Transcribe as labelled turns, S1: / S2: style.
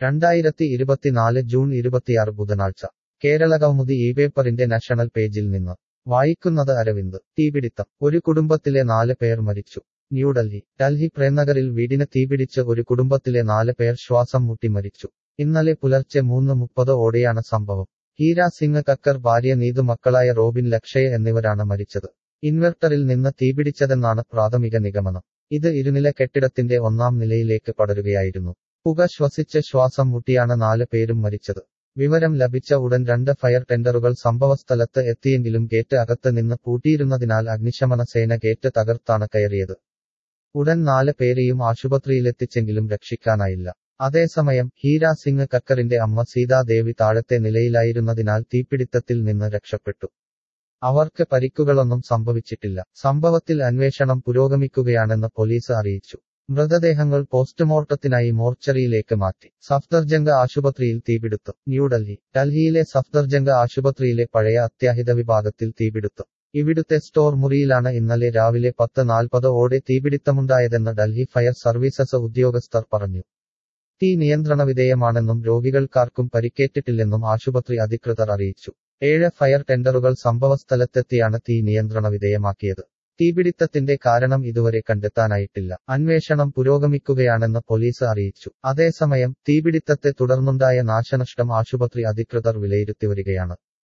S1: രണ്ടായിരത്തി ഇരുപത്തിനാല് ജൂൺ ഇരുപത്തിയാറ് ബുധനാഴ്ച കേരള കൗമുദി ഈ പേപ്പറിന്റെ നാഷണൽ പേജിൽ നിന്ന് വായിക്കുന്നത് അരവിന്ദ് തീപിടിത്തം ഒരു കുടുംബത്തിലെ നാല് പേർ മരിച്ചു ന്യൂഡൽഹി ഡൽഹി പ്രേംനഗറിൽ വീടിന് തീപിടിച്ച് ഒരു കുടുംബത്തിലെ നാല് പേർ ശ്വാസം മുട്ടി മരിച്ചു ഇന്നലെ പുലർച്ചെ മൂന്ന് മുപ്പത് ഓടെയാണ് സംഭവം ഹീര സിംഗ് കക്കർ ഭാര്യ നീതു മക്കളായ റോബിൻ ലക്ഷയ എന്നിവരാണ് മരിച്ചത് ഇൻവെർട്ടറിൽ നിന്ന് തീപിടിച്ചതെന്നാണ് പ്രാഥമിക നിഗമനം ഇത് ഇരുനില കെട്ടിടത്തിന്റെ ഒന്നാം നിലയിലേക്ക് പടരുകയായിരുന്നു പുക ശ്വസിച്ച് ശ്വാസം മുട്ടിയാണ് നാല് പേരും മരിച്ചത് വിവരം ലഭിച്ച ഉടൻ രണ്ട് ഫയർ ടെൻഡറുകൾ സംഭവസ്ഥലത്ത് എത്തിയെങ്കിലും ഗേറ്റ് അകത്ത് നിന്ന് പൂട്ടിയിരുന്നതിനാൽ അഗ്നിശമന സേന ഗേറ്റ് തകർത്താണ് കയറിയത് ഉടൻ നാല് പേരെയും ആശുപത്രിയിലെത്തിച്ചെങ്കിലും രക്ഷിക്കാനായില്ല അതേസമയം ഹീര സിംഗ് കക്കറിന്റെ അമ്മ സീതാദേവി താഴത്തെ നിലയിലായിരുന്നതിനാൽ തീപിടിത്തത്തിൽ നിന്ന് രക്ഷപ്പെട്ടു അവർക്ക് പരിക്കുകളൊന്നും സംഭവിച്ചിട്ടില്ല സംഭവത്തിൽ അന്വേഷണം പുരോഗമിക്കുകയാണെന്ന് പോലീസ് അറിയിച്ചു മൃതദേഹങ്ങൾ പോസ്റ്റ്മോർട്ടത്തിനായി മോർച്ചറിയിലേക്ക് മാറ്റി സഫ്ദർജംഗ് ആശുപത്രിയിൽ തീപിടുത്തം ന്യൂഡൽഹി ഡൽഹിയിലെ സഫ്ദർജംഗ് ആശുപത്രിയിലെ പഴയ അത്യാഹിത വിഭാഗത്തിൽ തീപിടുത്തം ഇവിടുത്തെ സ്റ്റോർ മുറിയിലാണ് ഇന്നലെ രാവിലെ പത്ത് നാൽപ്പത് ഓടെ തീപിടിത്തമുണ്ടായതെന്ന് ഡൽഹി ഫയർ സർവീസസ് ഉദ്യോഗസ്ഥർ പറഞ്ഞു തീ നിയന്ത്രണ വിധേയമാണെന്നും രോഗികൾക്കാർക്കും പരിക്കേറ്റിട്ടില്ലെന്നും ആശുപത്രി അധികൃതർ അറിയിച്ചു ഏഴ് ഫയർ ടെൻഡറുകൾ സംഭവസ്ഥലത്തെത്തിയാണ് തീ നിയന്ത്രണ വിധേയമാക്കിയത് തീപിടിത്തത്തിന്റെ കാരണം ഇതുവരെ കണ്ടെത്താനായിട്ടില്ല അന്വേഷണം പുരോഗമിക്കുകയാണെന്ന് പോലീസ് അറിയിച്ചു അതേസമയം തീപിടിത്തത്തെ തുടർന്നുണ്ടായ നാശനഷ്ടം ആശുപത്രി അധികൃതർ വിലയിരുത്തി വരികയാണ്